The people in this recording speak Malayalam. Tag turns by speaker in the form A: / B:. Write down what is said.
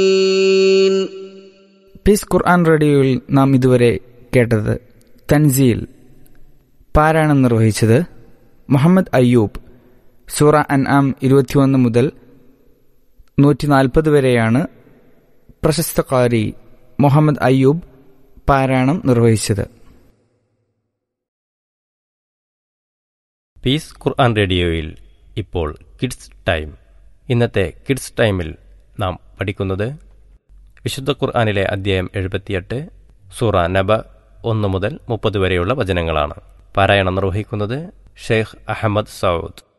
A: പീസ് ഖുർആൻ റേഡിയോയിൽ നാം ഇതുവരെ കേട്ടത് തൻസീൽ പാരായണം നിർവഹിച്ചത് മുഹമ്മദ് അയ്യൂബ് സൂറ അൻആം ഇരുപത്തിയൊന്ന് മുതൽ നൂറ്റി നാൽപ്പത് വരെയാണ് പ്രശസ്ത കാരി മുഹമ്മദ് അയ്യൂബ് പാരായണം നിർവഹിച്ചത്
B: പീസ് ഖുർആൻ റേഡിയോയിൽ ഇപ്പോൾ കിഡ്സ് ടൈം ഇന്നത്തെ കിഡ്സ് ടൈമിൽ നാം പഠിക്കുന്നത് വിശുദ്ധ ഖുർആനിലെ അധ്യായം എഴുപത്തിയെട്ട് സൂറ നബ ഒന്ന് മുതൽ മുപ്പത് വരെയുള്ള വചനങ്ങളാണ് പാരായണം നിർവഹിക്കുന്നത് ഷെയ്ഖ് അഹമ്മദ് സൗദ്